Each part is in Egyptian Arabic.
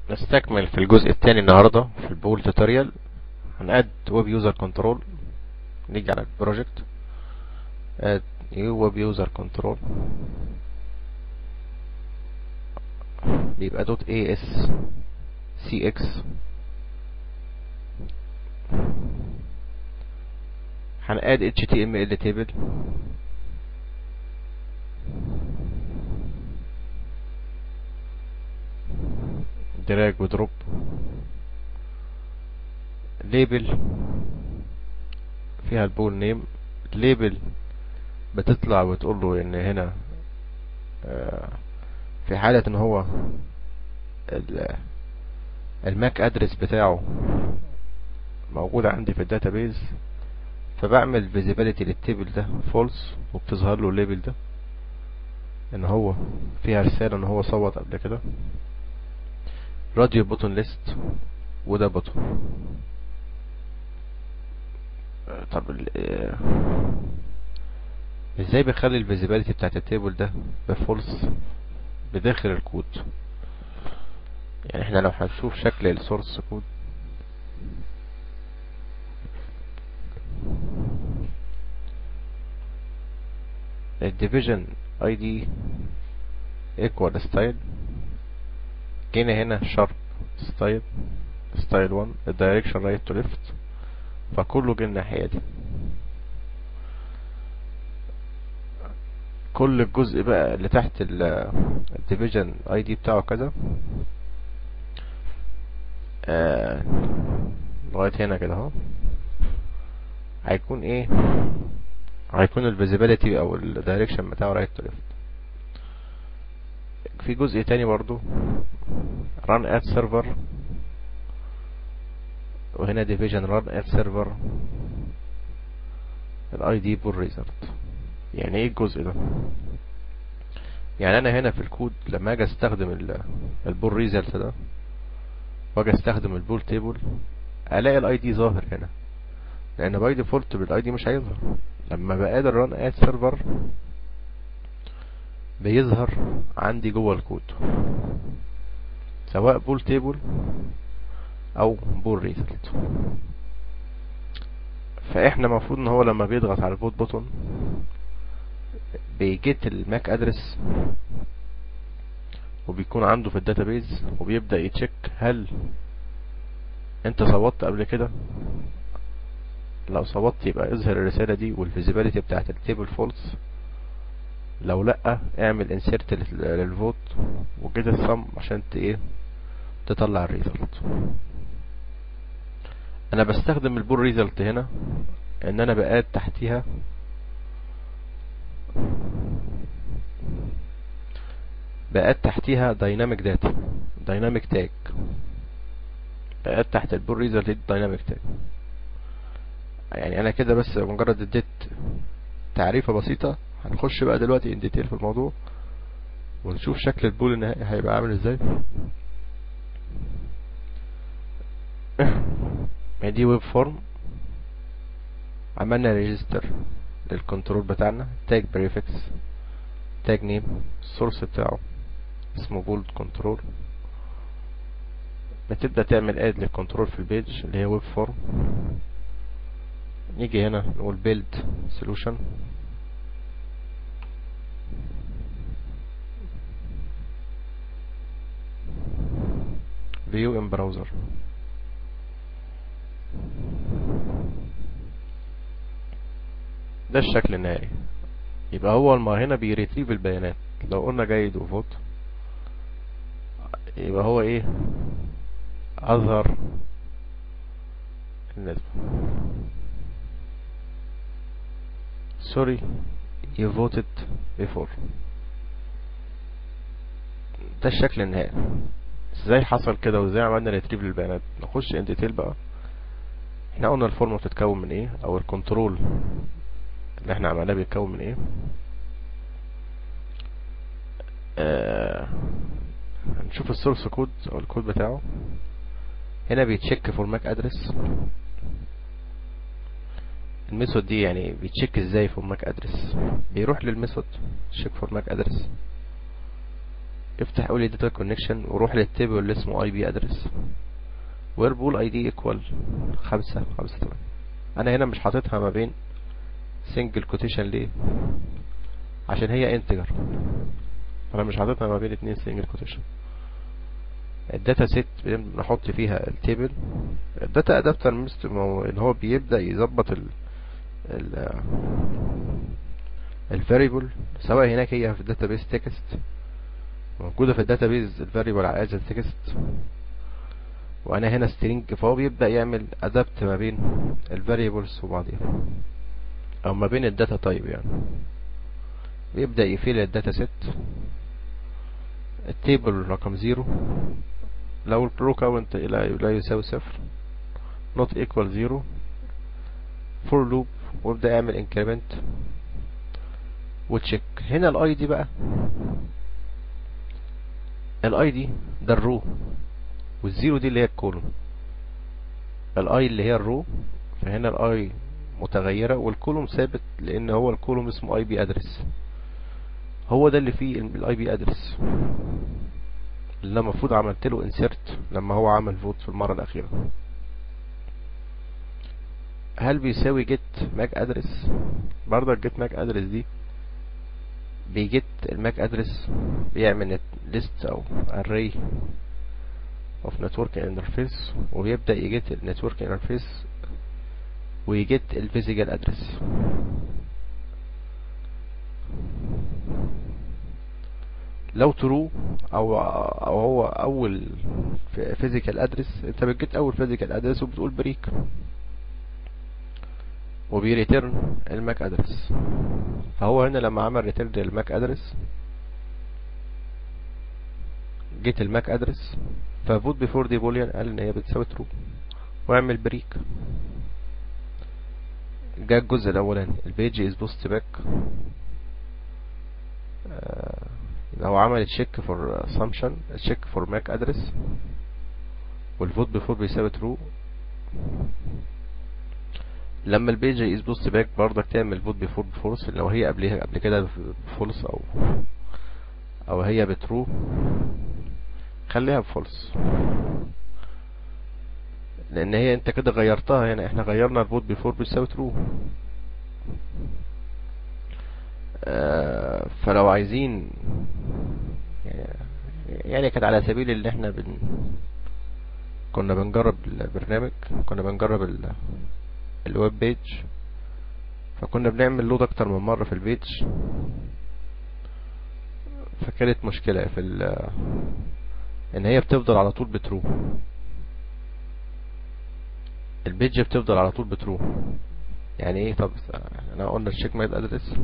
نستكمل في الجزء الثاني النهاردة في البول توتوريال هنقد ويب يوزر كنترول نيجي على البروجكت اد نيو ويب يوزر كنترول بيبقى دوت اي اس سي اكس هنقاد اتش تي ام ال تيبل دراج ودروب ليبل فيها البول نيم ليبل بتطلع وتقول له ان هنا في حالة ان هو الماك ادرس بتاعه موجود عندي في الداتابيز فبعمل فيزيبيليتي للتيبل ده فولس وبتظهر له الليبل ده ان هو فيها رسالة ان هو صوت قبل كده راديو بوتون ليست وده بوتون طب ازاي بخلي الفيزيبيليتي بتاعت التيبل ده بفولس بداخل الكود يعني احنا لو هنشوف شكل السورس كود الديفيجن اي دي ايكوال ستايل جينا هنا شارب ستايل ستايل 1 الدايركشن رايت تو ليفت فكله جه الناحية دي كل الجزء بقى اللي تحت الديفيجن اي دي بتاعه كذا آه لغاية هنا كده اهو هيكون ايه هيكون الفيزيبيليتي او الدايركشن بتاعه رايت تو ليفت في جزء تاني برضو run at server وهنا division run at server الاي دي بول ريزلت يعني ايه الجزء ده يعني انا هنا في الكود لما اجي استخدم البول ريزلت ده واجي استخدم البول تيبل الاقي الاي دي ظاهر هنا لان باي ديفولت بالاي دي مش هيظهر لما بقادر ران ات سيرفر بيظهر عندي جوه الكود سواء بول تيبل او بول ريزلت فاحنا المفروض ان هو لما بيضغط على البوت بوتون بيجيت الماك ادرس وبيكون عنده في الداتابيز وبيبدأ يتشيك هل انت صوتت قبل كده لو صوتت يبقى اظهر الرسالة دي والفيزيبيليتي بتاعت التيبل فولس لو لا اعمل انسيرت للفوت وجيت الصم عشان ايه تطلع الريزلت انا بستخدم البول ريزلت هنا ان انا بقاد تحتيها بقاد تحتيها دايناميك داتا دايناميك تاج بقاد تحت البول ريزلت دايناميك تاج يعني انا كده بس مجرد اديت تعريفة بسيطة هنخش بقى دلوقتي ان ديتيل في الموضوع ونشوف شكل البول النهائي هيبقى عامل ازاي دي ويب فورم عملنا ريجستر للكنترول بتاعنا تاج بريفكس تاج نيم السورس بتاعه اسمه بولد كنترول بتبدأ تعمل اد للكنترول في البيج اللي هي ويب فورم نيجي هنا نقول build solution view in browser ده الشكل النهائي يبقى هو ما هنا بيريتريف البيانات لو قلنا جيد وفوت يبقى هو ايه اظهر النسبة sorry you voted before ده الشكل النهائي ازاي حصل كده وازاي عملنا ريتريف للبيانات نخش ان ديتيل بقى احنا قلنا الفورم بتتكون من ايه او الكنترول اللي احنا عملناه بيتكون من ايه آه هنشوف السورس كود او الكود بتاعه هنا بيتشيك فور ماك ادرس الميثود دي يعني بيتشيك ازاي فور ماك ادرس بيروح للميثود تشيك فور ماك ادرس افتح قولي داتا كونكشن وروح للتيبل اللي اسمه اي بي ادرس وير بول اي دي ايكوال خمسة خمسة تمانية انا هنا مش حاططها ما بين سنجل كوتيشن ليه عشان هي انتجر انا مش حاططها ما بين اتنين سنجل كوتيشن الداتا سيت بنحط فيها التيبل الداتا ادابتر اللي هو بيبدأ يظبط ال ال الفاريبل سواء هناك هي في الداتابيس تكست موجودة في الداتابيز الفاريبل على از تكست وانا هنا سترينج فهو بيبدأ يعمل ادابت ما بين الفاريبلز وبعضها او ما بين الداتا تايب يعني بيبدأ يفيل الداتا سيت التيبل رقم زيرو لو الرو كاونت لا يساوي صفر not equal zero for loop وابدأ اعمل increment وتشيك هنا الاي دي بقى الاي دي ده الرو والزيرو دي اللي هي الكولوم الاي اللي هي الرو فهنا الاي متغيرة والكولوم ثابت لان هو الكولوم اسمه اي بي ادرس هو ده اللي فيه الاي بي ادرس اللي انا المفروض عملت له انسيرت لما هو عمل فوت في المرة الاخيرة هل بيساوي جيت ماك ادرس برضك جيت ماك ادرس دي بيجيت الماك ادرس بيعمل ليست او array of network interface وبيبدأ يجيت النتورك interface ويجيت الفيزيكال ادرس لو ترو او او هو اول فيزيكال ادرس انت بتجيت اول فيزيكال ادرس وبتقول بريك وبيريترن الماك ادرس فهو هنا لما عمل ريتيرن للماك ادرس جيت الماك ادرس ففوت بيفور دي بوليان قال ان هي بتساوي ترو واعمل بريك جاء الجزء الاولاني البيج از بوست باك لو عمل تشيك فور اسامبشن تشيك فور ماك ادرس والفوت بيفور بيساوي ترو لما البيج از بوست باك برضك تعمل فوت بيفور بفولس لو هي قبلها قبل كده بفولس او او هي بترو خليها بفولس لان هي انت كده غيرتها هنا احنا غيرنا الفوت بيفور بيساوي ترو آه فلو عايزين يعني كانت على سبيل اللي احنا بن كنا بنجرب البرنامج كنا بنجرب ال... الويب بيج فكنا بنعمل لود اكتر من مرة في البيج فكانت مشكلة في ال ان هي بتفضل على طول بترو البيج بتفضل على طول بترو يعني ايه طب انا قلنا الشيك مايل ادرس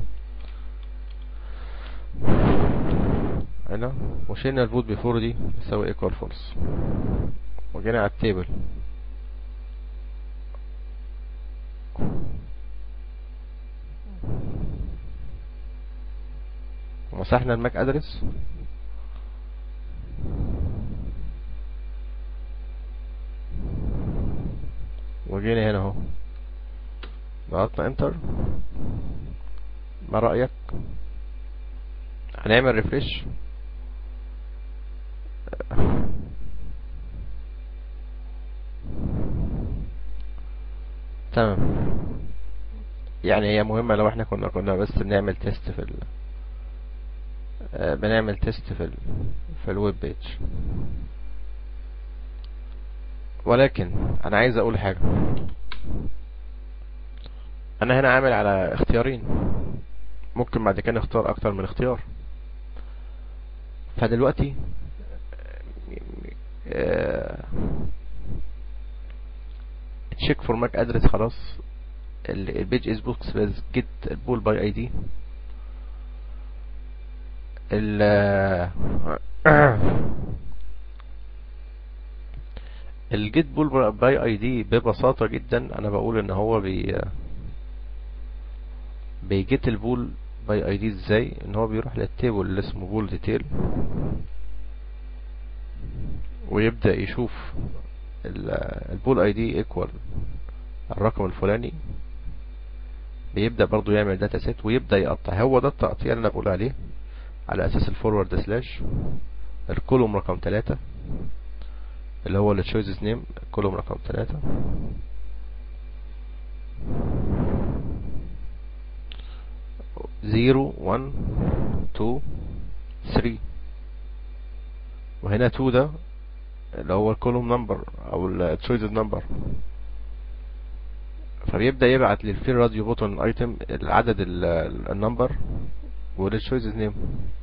هنا وشيلنا الفوت بيفور دي يساوي ايكوال فولس وجينا على التيبل ومسحنا الماك ادرس وجينا هنا اهو ضغطنا انتر ما رأيك هنعمل ريفريش تمام يعني هي مهمة لو احنا كنا كنا بس بنعمل تيست في ال بنعمل تيست في ال في الويب بيج ولكن انا عايز اقول حاجة انا هنا عامل على اختيارين ممكن بعد كده نختار اكتر من اختيار فدلوقتي تشيك فور ماك ادرس خلاص البيج از بوكس بس جيت البول باي اي دي ال الجيت بول باي اي دي ببساطة جدا انا بقول ان هو بي بيجيت البول باي اي دي ازاي ان هو بيروح للتيبل اللي اسمه بول ديتيل ويبدأ يشوف البول اي دي ايكوال الرقم الفلاني بيبدأ برضو يعمل داتا سيت ويبدأ يقطع هو ده التقطيع اللي انا بقول عليه على اساس الفورورد سلاش الكولوم رقم تلاتة اللي هو التشويزز نيم الكولوم رقم تلاتة زيرو ون تو ثري وهنا تو ده اللي هو الكولوم نمبر او التشويزز نمبر فبيبدأ يبعت للفيل راديو بوتون ايتم العدد النمبر والتشويزز نيم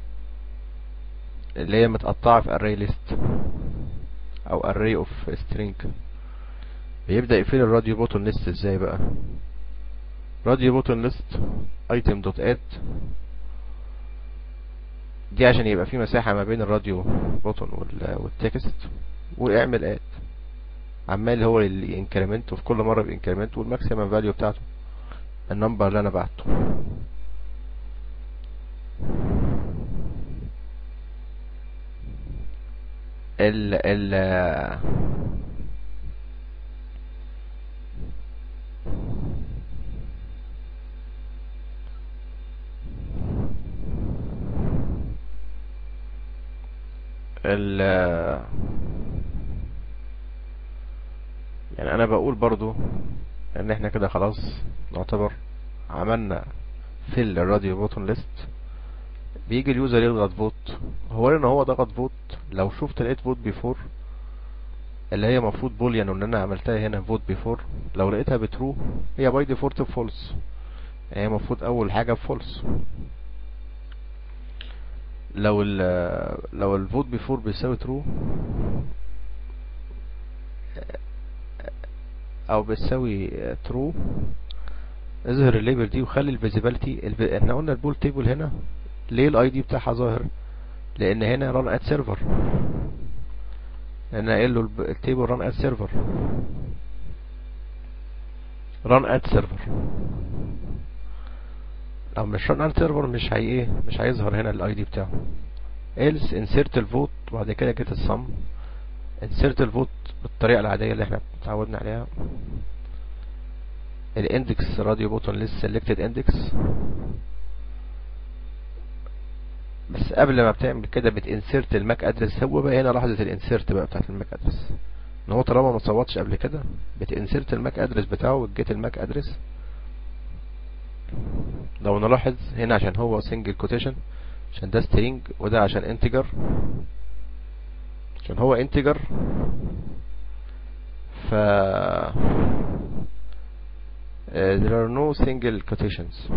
اللي هي متقطعة في array list او array of string بيبدأ يقفل الراديو بوتون ليست ازاي بقى راديو بوتون ليست item dot add دي عشان يبقى في مساحة ما بين الراديو بوتون والتكست واعمل اد عمال هو الانكريمنت وفي كل مرة بانكريمنت والماكسيمم فاليو بتاعته النمبر اللي انا بعته ال ال ال يعني انا بقول برضو ان احنا كده خلاص نعتبر عملنا في الراديو بوتون ليست بيجي اليوزر يضغط فوت هو ان هو ضغط فوت لو شفت لقيت فوت بيفور اللي هي مفروض بوليان ان انا عملتها هنا فوت بيفور لو لقيتها بترو هي باي ديفولت بفولس هي المفروض اول حاجه بفولس لو ال لو الفوت بيفور بيساوي ترو او بتساوي ترو اظهر الليبل دي وخلي الفيزيبيليتي احنا قلنا البول تيبل هنا ليه الاي دي بتاعها ظاهر لان هنا ران ات سيرفر لان قايل له التيبل ران ات سيرفر ران ات سيرفر لو مش ران ات سيرفر مش هي ايه مش هيظهر هنا الاي دي بتاعه else insert الفوت وبعد كده جيت الصم insert الفوت بالطريقة العادية اللي احنا اتعودنا عليها الاندكس راديو بوتون لسه selected اندكس بس قبل ما بتعمل كده بتنسرت الماك ادرس هو بقى هنا لحظة الانسرت بقى بتاعت الماك ادرس ان هو طالما ما صوتش قبل كده بتنسرت الماك ادرس بتاعه وتجيت الماك ادرس لو نلاحظ هنا عشان هو سنجل كوتيشن عشان ده سترينج وده عشان انتجر عشان هو انتجر ف there are no single quotations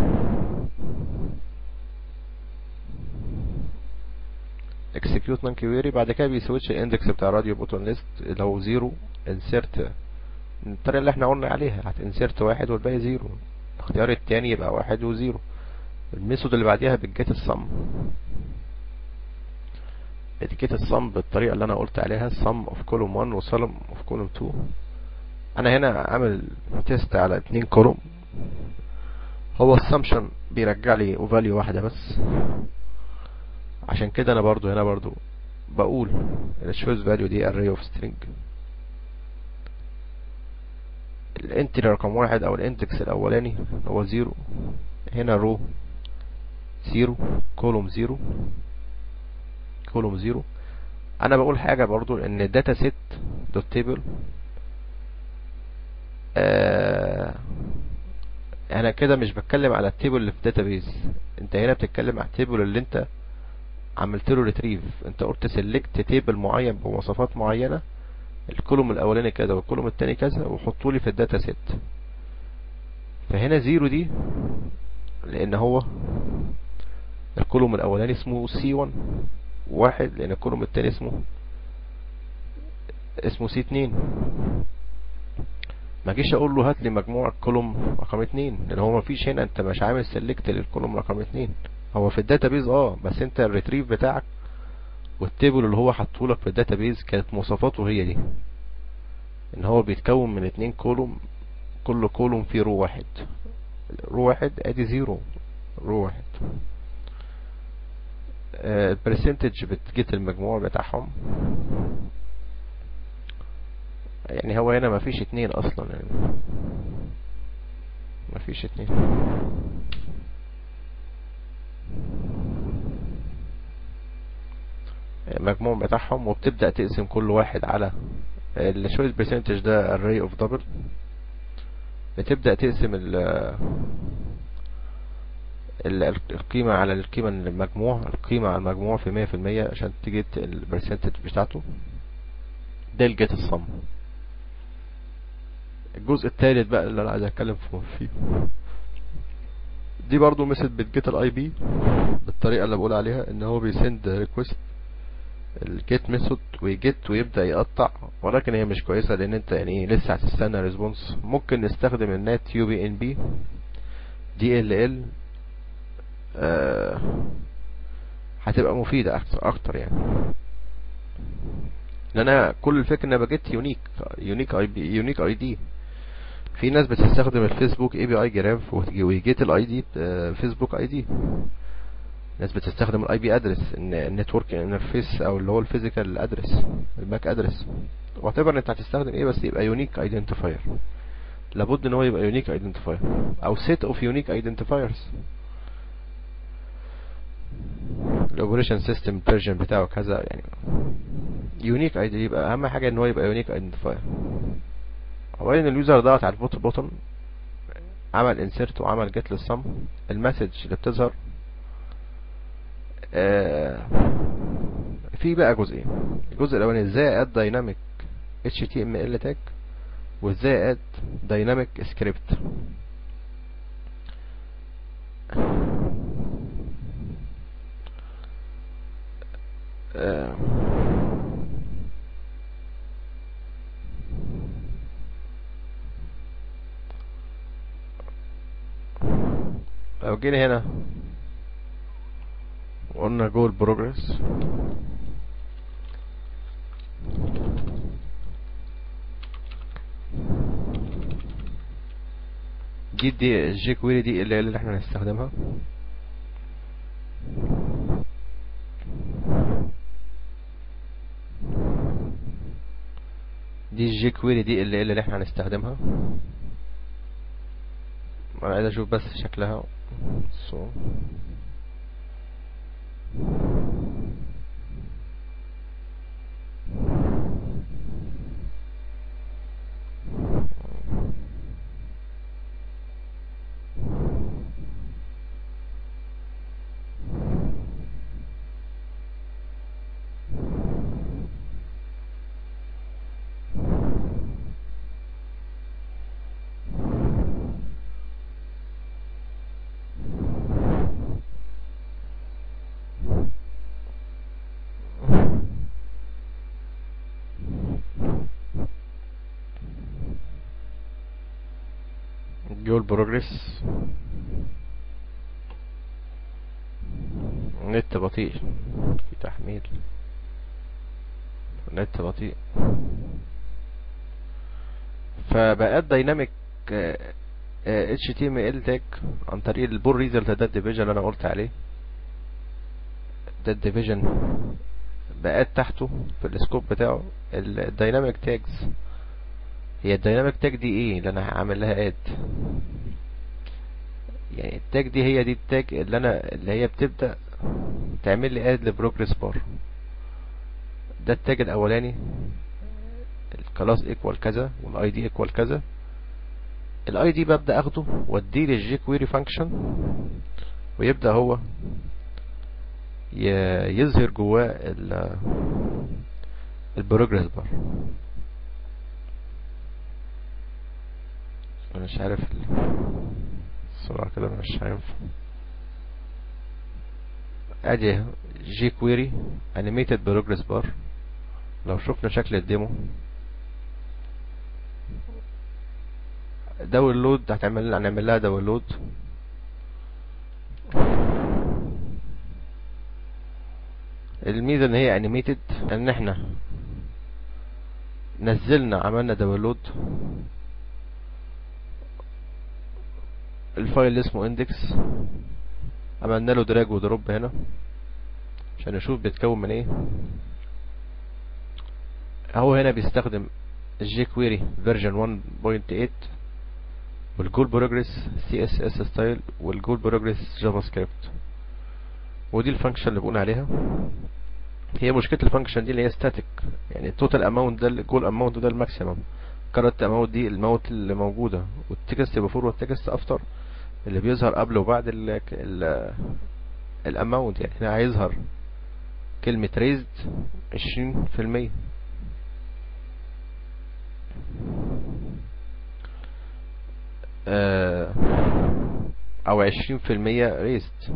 execute non query بعد كده بيسويتش الاندكس بتاع راديو بوتون ليست لو زيرو insert الطريقة اللي احنا قلنا عليها هتنسرت واحد والباقي زيرو الاختيار التاني يبقى واحد وزيرو الميثود اللي بعديها بتجيت الصم بتجيت الصم بالطريقة اللي انا قلت عليها الصم اوف كولوم 1 وصلم اوف كولوم 2 انا هنا عامل تيست على اتنين كولوم هو السمشن بيرجع لي فاليو واحدة بس عشان كده انا برضو هنا برضو بقول الشوز فاليو دي array of string الانتري رقم واحد او الاندكس الاولاني هو زيرو هنا رو زيرو كولوم زيرو كولوم زيرو انا بقول حاجة برضو ان الداتا سيت دوت تيبل انا كده مش بتكلم على التيبل اللي في داتابيز انت هنا بتتكلم على التيبل اللي انت عملت له ريتريف انت قلت سيلكت تيبل معين بمواصفات معينة الكولوم الاولاني كذا والكولوم التاني كذا وحطوا لي في الداتا سيت فهنا زيرو دي لان هو الكولوم الاولاني اسمه سي 1 واحد لان الكولوم التاني اسمه اسمه سي 2 ما جيش اقول له هات لي مجموع الكولوم رقم 2 لان هو ما فيش هنا انت مش عامل سيلكت للكولوم رقم 2 هو في الداتابيز اه بس انت الريتريف بتاعك والتيبل اللي هو حطه لك في الداتابيز كانت مواصفاته هي دي ان هو بيتكون من اتنين كولوم كل كولوم فيه رو واحد رو واحد ادي زيرو رو واحد البرسنتج بتجيت المجموع بتاعهم يعني هو هنا مفيش اتنين اصلا يعني مفيش اتنين المجموع بتاعهم وبتبدأ تقسم كل واحد على الشويس برسنتج ده array of double بتبدأ تقسم ال ال- القيمة على القيمة المجموع القيمة على المجموع في مية في المية عشان تجد البرسنتج بتاعته ده الجيت الصم الجزء الثالث بقى اللي انا عايز اتكلم فيه دي برضو مثل بتجيت الاي بي بالطريقة اللي بقول عليها ان هو بيسند ريكوست الجيت ميثود ويجيت ويبدأ يقطع ولكن هي مش كويسة لان انت يعني ايه لسه هتستنى ريسبونس ممكن نستخدم النت يو بي ان بي دي ال ال هتبقى مفيدة أكتر, اكتر يعني لان انا كل الفكرة ان انا بجيت يونيك يونيك اي بي يونيك اي دي في ناس بتستخدم الفيسبوك اي بي اي جراف ويجيت الاي دي فيسبوك اي دي ناس بتستخدم الاي بي ادرس النتورك انترفيس او اللي هو الفيزيكال ادرس الماك ادرس واتيفر انت هتستخدم ايه بس يبقى يونيك ايدنتيفاير لابد ان هو يبقى يونيك ايدنتيفاير او سيت اوف يونيك ايدنتيفايرز الاوبريشن سيستم فيرجن بتاعه كذا يعني يونيك ايدي يبقى اهم حاجه ان هو يبقى يونيك ايدنتيفاير اولا اليوزر ضغط على البوت بوتن عمل انسيرت وعمل جيت للصم المسج اللي بتظهر آه في بقى جزئين الجزء الاولاني ازاي اد دايناميك HTML تاج وازاي اد دايناميك سكريبت آه لو جينا هنا وقلنا جول بروجرس دي دي الجي كويري دي اللي اللي احنا هنستخدمها دي الجي كويري دي اللي اللي احنا هنستخدمها انا عايز اشوف بس شكلها so. جول بروجرس نت بطيء في تحميل نت بطيء فبقى دايناميك اتش تي ام ال تاج عن طريق البول ريزلت ده الديفيجن اللي انا قلت عليه ده الديفيجن بقى تحته في السكوب بتاعه الدايناميك تاجز هي الدايناميك تاج دي ايه اللي انا هعمل لها اد يعني التاج دي هي دي التاج اللي انا اللي هي بتبدأ تعمل لي اد لبروجرس بار ده التاج الاولاني الكلاس ايكوال كذا والاي دي ايكوال كذا الاي دي ببدأ اخده واديه للجي كويري فانكشن ويبدأ هو يظهر جواه البروجرس بار انا مش عارف السرعة كده مش هينفع ادي جي كويري انيميتد بروجرس بار لو شفنا شكل الديمو داونلود هتعمل هنعمل لها داونلود الميزة ان هي انيميتد ان احنا نزلنا عملنا داونلود الفايل اللي اسمه اندكس عملنا له دراج ودروب هنا عشان نشوف بيتكون من ايه هو هنا بيستخدم الجي كويري فيرجن 1.8 والجول بروجرس سي اس اس ستايل والجول بروجرس جافا سكريبت ودي الفانكشن اللي بقول عليها هي مشكلة الفانكشن دي اللي هي ستاتيك يعني التوتال اماونت ده الجول اماونت ده الماكسيمم كارنت اماونت دي الموت اللي موجودة والتكست بفور والتكست افتر اللي بيظهر قبل وبعد ال ال الاماونت يعني هنا هيظهر كلمة ريزد عشرين في المية او عشرين في المية ريزد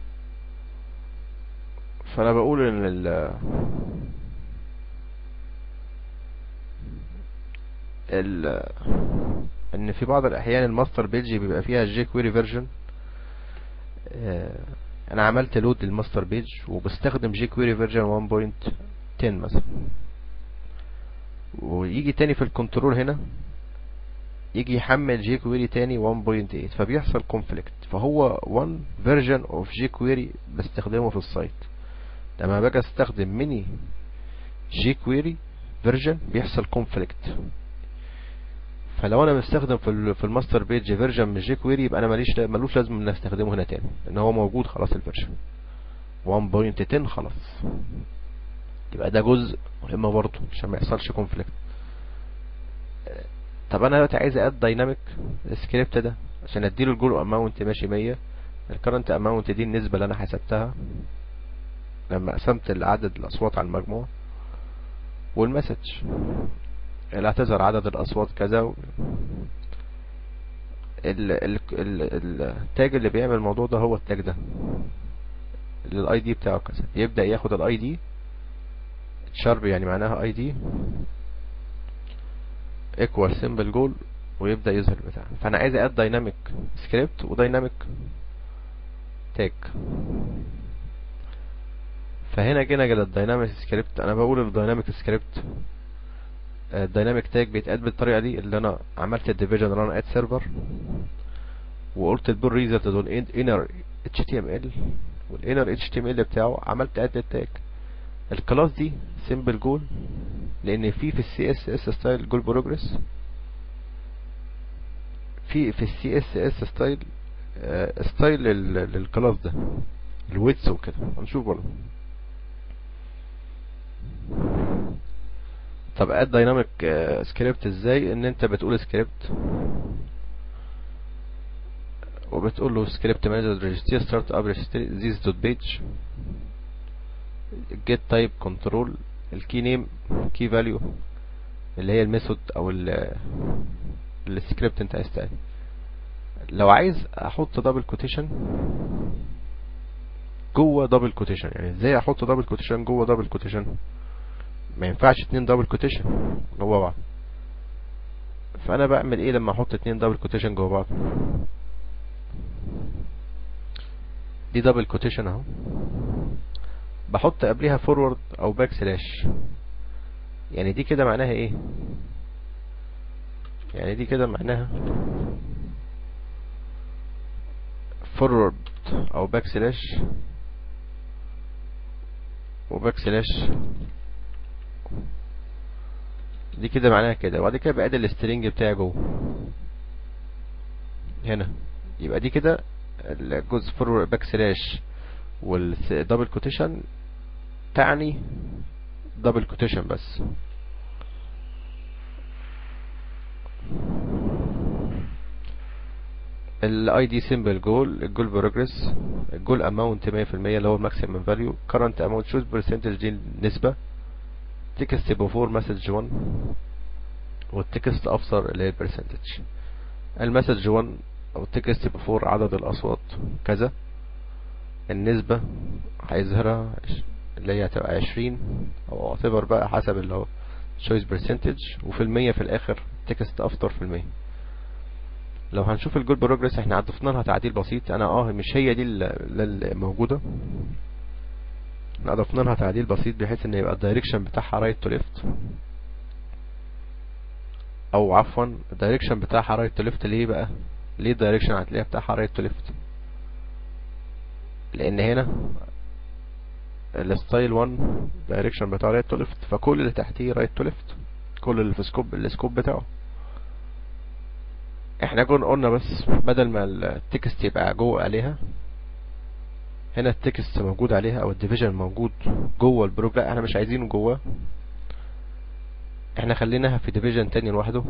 فانا بقول ان ال ال ان في بعض الاحيان الماستر بيج بيبقى فيها جي كويري فيرجن انا عملت لود للماستر بيج وبستخدم جي كويري فيرجن 1.10 مثلا ويجي تاني في الكنترول هنا يجي يحمل جي كويري تاني 1.8 فبيحصل كونفليكت فهو 1 فيرجن اوف جي كويري بستخدمه في السايت لما باجي استخدم ميني جي كويري فيرجن بيحصل كونفليكت فلو انا مستخدم في في الماستر بيج فيرجن من جي كويري يبقى انا ماليش ملوش لازم ان استخدمه هنا تاني لان هو موجود خلاص الفيرجن 1.10 خلاص يبقى ده جزء مهم برضه عشان ما يحصلش كونفليكت طب انا دلوقتي عايز اد دايناميك السكريبت ده عشان اديله الجول اماونت ماشي 100 الكرنت اماونت دي النسبه اللي انا حسبتها لما قسمت عدد الاصوات على المجموع والمسج اللي هتظهر عدد الاصوات كذا و... ال ال ال التاج اللي بيعمل الموضوع ده هو التاج ده اللي الاي دي بتاعه كذا يبدأ ياخد الاي دي شارب يعني معناها اي دي equal symbol goal ويبدأ يظهر بتاع فانا عايز اد دايناميك سكريبت ودايناميك تاج فهنا جينا جل الدايناميك سكريبت انا بقول الدايناميك سكريبت الدايناميك تاج بيتقاد بالطريقه دي اللي انا عملت الديفيجن ران ات سيرفر وقلت البول ريزلت دول انر اتش تي ام ال والانر اتش تي ام ال بتاعه عملت اد للتاج الكلاس دي سيمبل جول لان في في السي اس اس ستايل جول بروجرس في في السي اس اس ستايل ستايل للكلاس ده الويتس وكده هنشوف برضه طب اد دايناميك سكريبت ازاي ان انت بتقول سكريبت وبتقول له سكريبت مانجر ريجستير ستارت اب ذيس دوت بيج جيت تايب كنترول الكي نيم كي فاليو اللي هي الميثود او السكريبت انت عايز تعمل لو عايز احط دبل كوتيشن جوه دبل كوتيشن يعني ازاي احط دبل كوتيشن جوه دبل كوتيشن ما ينفعش اتنين دبل كوتيشن جوه بعض فانا بعمل ايه لما احط اتنين دبل كوتيشن جوه بعض دي دبل كوتيشن اهو بحط قبلها فورورد او باك سلاش يعني دي كده معناها ايه يعني دي كده معناها فورورد او باك سلاش وباك سلاش دي كده معناها كده وبعد كده بقعد السترينج بتاعي جوه هنا يبقى دي كده الجزء فورورد باك سلاش والدبل كوتيشن تعني دبل كوتيشن بس الاي دي سيمبل جول الجول بروجرس الجول اماونت 100% اللي هو الماكسيمم فاليو كرنت اماونت شوز برسنتج دي النسبه تكست بفور مسج 1 والتكست افسر اللي هي البرسنتج المسج 1 او التكست بفور عدد الاصوات كذا النسبة هيظهرها اللي هي هتبقى 20 او اعتبر بقى حسب اللي هو choice percentage وفي المية في الاخر تكست افتر في المية لو هنشوف الجول بروجرس احنا ضفنا لها تعديل بسيط انا اه مش هي دي اللي موجودة احنا ضفنا لها تعديل بسيط بحيث ان يبقى الدايركشن بتاعها رايت تو ليفت او عفوا الدايركشن بتاعها رايت تو ليفت ليه بقى ليه الدايركشن هتلاقيها بتاعها رايت تو ليفت لان هنا الستايل 1 دايركشن بتاعه رايت تو ليفت فكل اللي تحتيه رايت تو ليفت كل اللي في سكوب السكوب بتاعه احنا كنا قلنا بس بدل ما التكست يبقى جوه عليها هنا التكست موجود عليها او الديفيجن موجود جوه البروج لا احنا مش عايزينه جوه احنا خليناها في ديفيجن تاني لوحده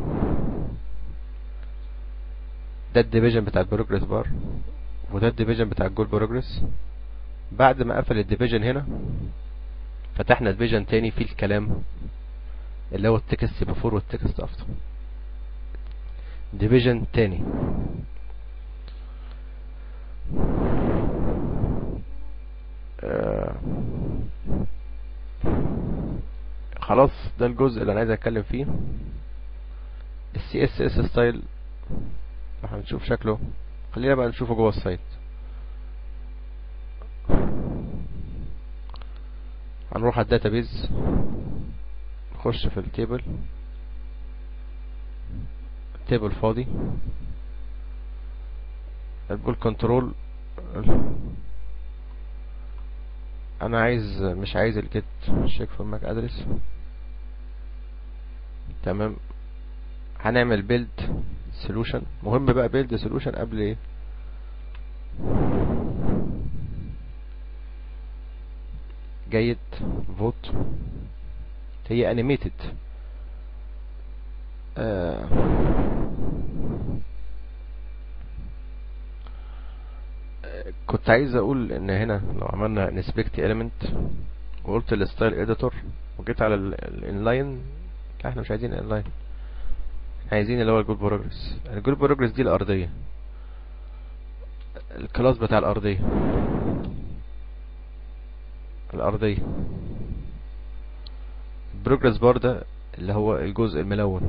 ده الديفيجن بتاع البروجرس بار وده الديفيجن بتاع الجول بروجرس بعد ما قفل الديفيجن هنا فتحنا ديفيجن تاني فيه الكلام اللي هو التكست بفور والتكست افتر ديفيجن تاني آه خلاص ده الجزء اللي انا عايز اتكلم فيه السي اس اس ستايل هنشوف شكله خلينا بقى نشوفه جوه السايت هنروح على الداتابيز نخش في التيبل التيبل فاضي البول كنترول انا عايز مش عايز الجيت شيك فور ماك ادرس تمام هنعمل بيلد سولوشن مهم بقى بيلد سولوشن قبل ايه جيد فوت هي انيميتد آه كنت عايز اقول ان هنا لو عملنا انسبكت element وقلت الستايل اديتور وجيت على الانلاين لا احنا مش عايزين الانلاين عايزين اللي هو الجول بروجرس الجول بروجرس دي الارضيه الكلاس بتاع الارضيه الارضيه البروجرس بار ده اللي هو الجزء الملون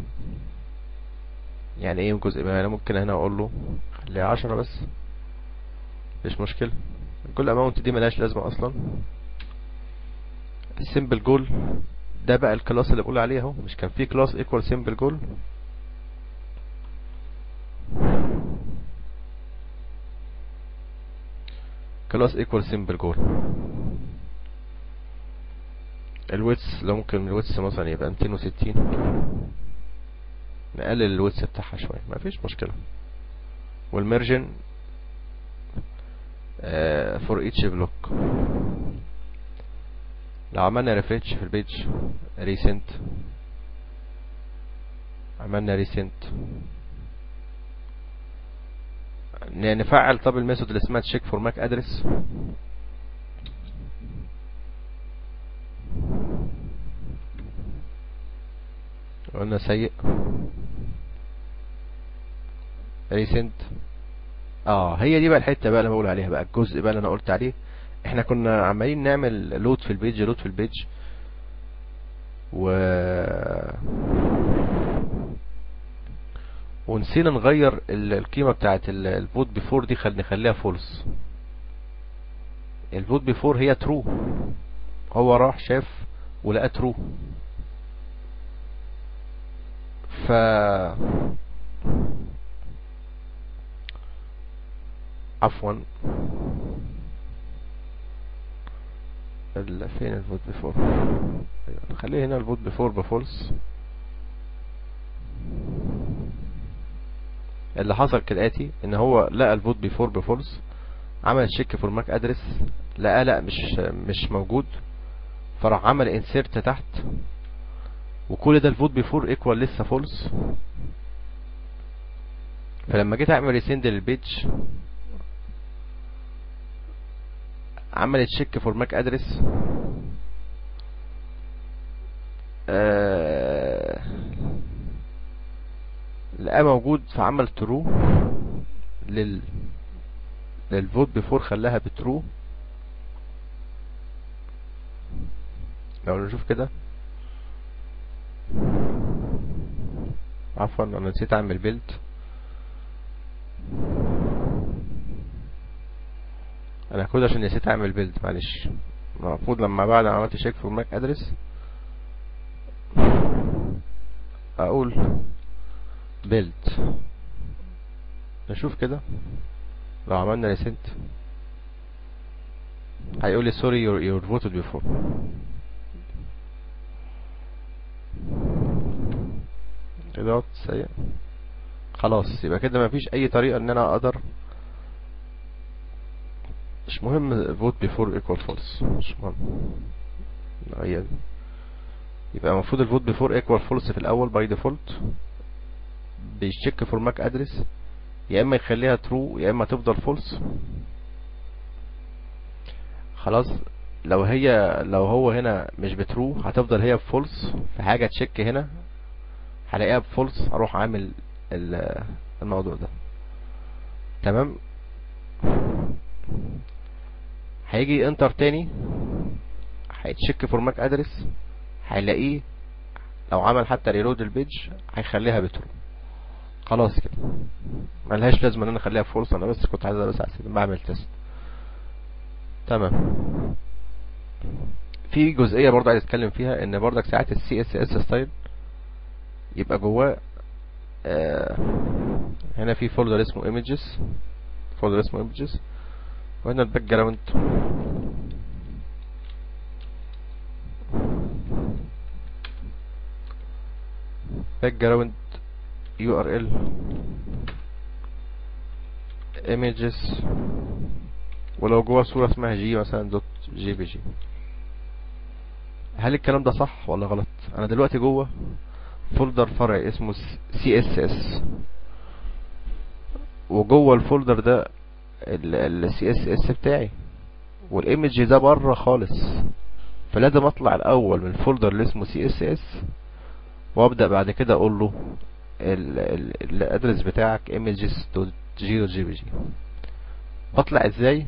يعني ايه الجزء الملون ممكن هنا اقول له خليها عشرة بس مش مشكلة كل اماونت دي ملهاش لازمة اصلا السيمبل جول ده بقى الكلاس اللي بقول عليه اهو مش كان في كلاس ايكوال سيمبل جول كلاس ايكوال سيمبل جول الويتس لو ممكن الويتس مثلا يبقى 260 نقلل الويتس بتاعها شوية ما فيش مشكلة والمرجن فور ايتش بلوك لو عملنا ريفريش في البيج ريسنت عملنا ريسنت نفعل طب الميثود اللي اسمها تشيك فور ماك ادرس قلنا سيء ريسنت اه هي دي بقى الحته بقى اللي بقول عليها بقى الجزء بقى اللي انا قلت عليه احنا كنا عمالين نعمل لود في البيج لود في البيج و ونسينا نغير القيمة بتاعت الفوت بيفور دي خل نخليها فولس الفوت بيفور هي ترو هو راح شاف ولقى ترو ف عفوا فين الفوت بيفور نخليه هنا الفوت بيفور بفولس اللي حصل كالاتي ان هو لقى الفوت بيفور بفولس عمل تشيك فور ماك ادرس لقى لا مش مش موجود فراح عمل انسيرت تحت وكل ده الفوت بيفور ايكوال لسه فولس فلما جيت اعمل ريسند للبيج عملت تشيك فور ماك ادرس آه لقاه موجود فعمل ترو لل للفوت بيفور خلاها بترو لو نشوف كده عفوا انا نسيت اعمل بيلد انا كود عشان نسيت اعمل بيلد معلش المفروض لما بعد ما عملت شيك في ماك ادرس اقول بيلد نشوف كده لو عملنا ريسنت هيقول لي سوري يور يور فوتد بيفور كده سيء خلاص يبقى كده مفيش اي طريقة ان انا اقدر مش مهم vote before equal false مش مهم هي يبقى المفروض الفوت بيفور ايكوال فولس في الاول باي ديفولت بيشيك فور ماك ادرس يا اما يخليها ترو يا اما تفضل فولس خلاص لو هي لو هو هنا مش بترو هتفضل هي بفولس في حاجة تشيك هنا هلاقيها بفولس اروح عامل الموضوع ده تمام هيجي انتر تاني هيتشيك فور ماك ادرس هيلاقيه لو عمل حتى ريلود البيج هيخليها بترو خلاص كده ملهاش لازمه ان انا اخليها فولس انا بس كنت عايز بس احسب بعمل تيست تمام في جزئيه برضه عايز اتكلم فيها ان برضك ساعات السي اس اس ستايل يبقى جواه آه هنا في فولدر اسمه ايمجز فولدر اسمه ايمجز وهنا الباك جراوند باك جراوند يو ار ال images ولو جوه صورة اسمها جي مثلا دوت جي بي جي هل الكلام ده صح ولا غلط انا دلوقتي جوه فولدر فرعي اسمه سي اس اس وجوه الفولدر ده السي اس اس بتاعي والايمج ده بره خالص فلازم اطلع الاول من الفولدر اللي اسمه سي اس اس وابدا بعد كده اقول له الادرس بتاعك images دوت جي دوت جي بي جي بطلع ازاي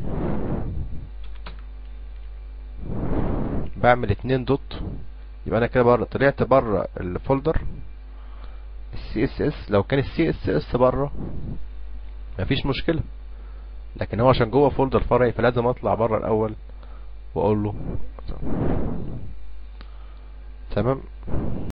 بعمل اتنين دوت يبقى انا كده بره طلعت بره الفولدر السي اس اس لو كان السي اس اس بره مفيش مشكلة لكن هو عشان جوه فولدر فرعي فلازم اطلع بره الاول واقول له تمام